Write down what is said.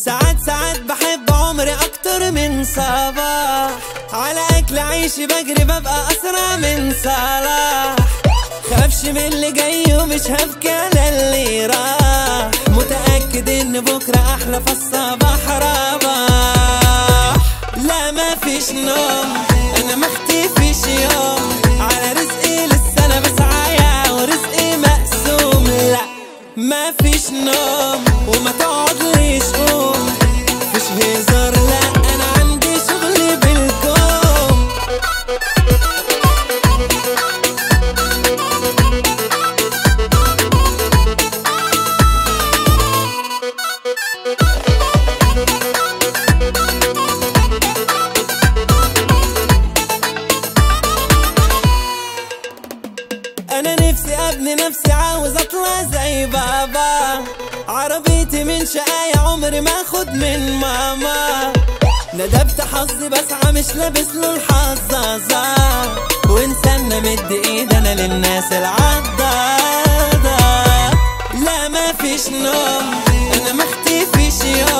ساعات ساعات بحب عمري اكتر من صباح على اكل عيشي بجري ببقى اسرع من صلاح خافش من اللي جاي ومش هبكي على اللي راح متأكد ان بكرة احلى فالصباح رباح لا مفيش نوم انا مختفيش يوم على رزقي لسه انا بسعى ورزقي مقسوم لا مفيش نوم وما تقعدليش قوم مفيش هزار لا انا عندي شغل بالكوم انا نفسي ابني نفسي عاوز اطلع زي بابا عربيتي من شقاية عمري ما اخد من ماما ندبت حظي بسعى مش لابس له الحظاظة وانسانا مد ايدنا للناس العضاضة لا ما فيش نوم انا مختفيش يوم